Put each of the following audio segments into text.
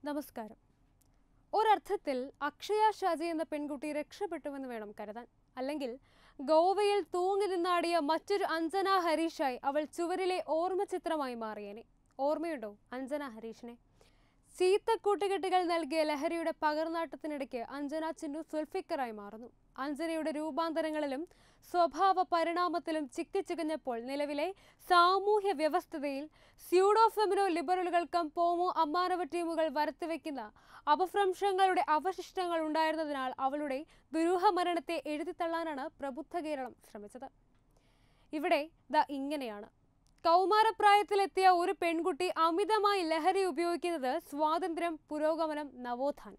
നമസ്കാരം ഒരർത്ഥത്തിൽ അക്ഷയ ഷാജി എന്ന പെൺകുട്ടി രക്ഷപ്പെട്ടുവെന്ന് വേണം കരുതാൻ അല്ലെങ്കിൽ ഗോവയിൽ തൂങ്ങി നിന്നാടിയ മറ്റൊരു അഞ്ജന ഹരീഷായി അവൾ ചുവരിലെ ഓർമ്മചിത്രമായി മാറിയേനെ ഓർമ്മയുണ്ടോ അഞ്ജന ഹരീഷിനെ ചീത്ത കൂട്ടുകെട്ടുകൾ നൽകിയ ലഹരിയുടെ പകർനാട്ടത്തിനിടയ്ക്ക് അഞ്ജന ചിന്നു സുൽഫിക്കറായി മാറുന്നു അഞ്ജനയുടെ രൂപാന്തരങ്ങളിലും സ്വഭാവ പരിണാമത്തിലും ചിക്കിച്ചികഞ്ഞപ്പോൾ നിലവിലെ സാമൂഹ്യ വ്യവസ്ഥതയിൽ സ്യൂഡോ ഫെമിനോ ലിബറലുകൾക്കും പോമോ അമ്മാനവ ടീമുകൾ വരുത്തിവെക്കുന്ന അപഭ്രംശങ്ങളുടെ അവശിഷ്ടങ്ങൾ ഉണ്ടായിരുന്നതിനാൽ അവളുടെ ദുരൂഹ മരണത്തെ എഴുതിത്തള്ളാനാണ് പ്രബുദ്ധ കേരളം ശ്രമിച്ചത് ഇവിടെ ദ ഇങ്ങനെയാണ് കൗമാരപ്രായത്തിലെത്തിയ ഒരു പെൺകുട്ടി അമിതമായി ലഹരി ഉപയോഗിക്കുന്നത് സ്വാതന്ത്ര്യം പുരോഗമനം നവോത്ഥാനം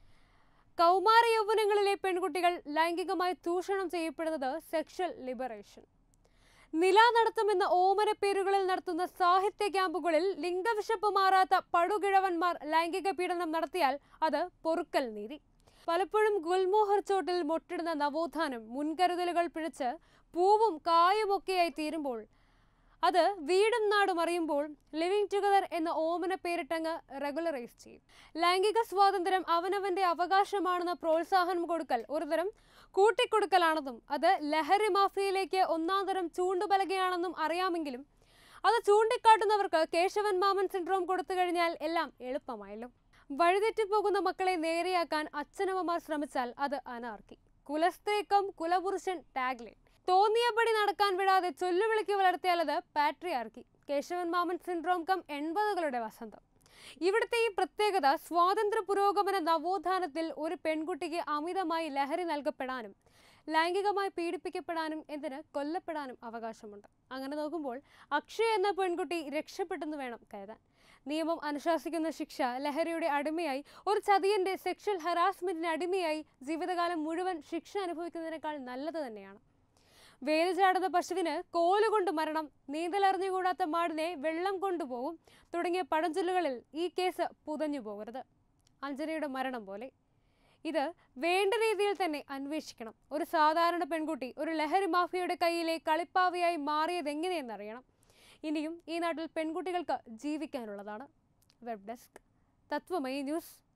കൗമാര യൗവനങ്ങളിലെ പെൺകുട്ടികൾ ലൈംഗികമായി ചൂഷണം ചെയ്യപ്പെടുന്നത് സെക്ഷൽ ലിബറേഷൻ നില നടത്തുമെന്ന ഓമന പേരുകളിൽ നടത്തുന്ന സാഹിത്യ ക്യാമ്പുകളിൽ ലിംഗവിശപ്പ് മാറാത്ത പടുകിഴവന്മാർ ലൈംഗിക പീഡനം നടത്തിയാൽ അത് പൊറുക്കൽ നീതി പലപ്പോഴും ഗുൽമോഹർ ചോട്ടിൽ മൊട്ടിടുന്ന നവോത്ഥാനം മുൻകരുതലുകൾ പിഴച്ച് പൂവും കായുമൊക്കെയായി തീരുമ്പോൾ അത് വീടും നാടും അറിയുമ്പോൾ ലിവിങ് ടുഗദർ എന്ന ഓമന പേരിട്ടങ്ങ് റെഗുലറൈസ് ചെയ്യും ലൈംഗിക സ്വാതന്ത്ര്യം അവനവന്റെ അവകാശമാണെന്ന് പ്രോത്സാഹനം കൊടുക്കൽ ഒരുതരം കൂട്ടിക്കൊടുക്കലാണെന്നും അത് ലഹരി മാഫിയയിലേക്ക് ഒന്നാം തരം ചൂണ്ടുപലകയാണെന്നും അറിയാമെങ്കിലും അത് ചൂണ്ടിക്കാട്ടുന്നവർക്ക് കേശവൻ മാമൻ സിൻഡ്രോം കൊടുത്തു കഴിഞ്ഞാൽ എല്ലാം എളുപ്പമായല്ലോ വഴിതെറ്റിപ്പോകുന്ന മക്കളെ നേരെയാക്കാൻ അച്ഛനമ്മമാർ ശ്രമിച്ചാൽ അത് അനാർക്കി കുലസ്ത്രീക്കം കുലപുരുഷൻ ടാഗ്ലൈൻ തോന്നിയപടി നടക്കാൻ വിടാതെ ചൊല്ലുവിളിക്ക് വളർത്തിയാൽ അത് പാട്രിയാർക്കി കേശവൻ മാമൻ സിൻഡ്രോം കം എൺപതുകളുടെ വസന്തം ഇവിടുത്തെ ഈ പ്രത്യേകത സ്വാതന്ത്ര്യ പുരോഗമന നവോത്ഥാനത്തിൽ ഒരു പെൺകുട്ടിക്ക് അമിതമായി ലഹരി നൽകപ്പെടാനും ലൈംഗികമായി പീഡിപ്പിക്കപ്പെടാനും എന്തിന് കൊല്ലപ്പെടാനും അവകാശമുണ്ട് അങ്ങനെ നോക്കുമ്പോൾ അക്ഷയ് എന്ന പെൺകുട്ടി രക്ഷപ്പെട്ടെന്ന് വേണം കരുതാൻ നിയമം അനുശാസിക്കുന്ന ശിക്ഷ ലഹരിയുടെ അടിമയായി ഒരു ചതിയന്റെ സെക്ഷൽ ഹറാസ്മെന്റിന് അടിമയായി ജീവിതകാലം മുഴുവൻ ശിക്ഷ അനുഭവിക്കുന്നതിനേക്കാൾ നല്ലത് തന്നെയാണ് വേലി ചാടുന്ന പശുവിന് കോലുകൊണ്ട് മരണം നീന്തലറിഞ്ഞുകൂടാത്ത മാടിനെ വെള്ളം കൊണ്ടുപോകും തുടങ്ങിയ പഴഞ്ചൊല്ലുകളിൽ ഈ കേസ് പുതഞ്ഞു പോകരുത് അഞ്ജനയുടെ മരണം പോലെ ഇത് വേണ്ട രീതിയിൽ തന്നെ അന്വേഷിക്കണം ഒരു സാധാരണ പെൺകുട്ടി ഒരു ലഹരി മാഫിയയുടെ കയ്യിലെ കളിപ്പാവയായി മാറിയത് എങ്ങനെയെന്നറിയണം ഇനിയും ഈ നാട്ടിൽ പെൺകുട്ടികൾക്ക് ജീവിക്കാനുള്ളതാണ് വെബ് ഡെസ്ക് തത്വമയി ന്യൂസ്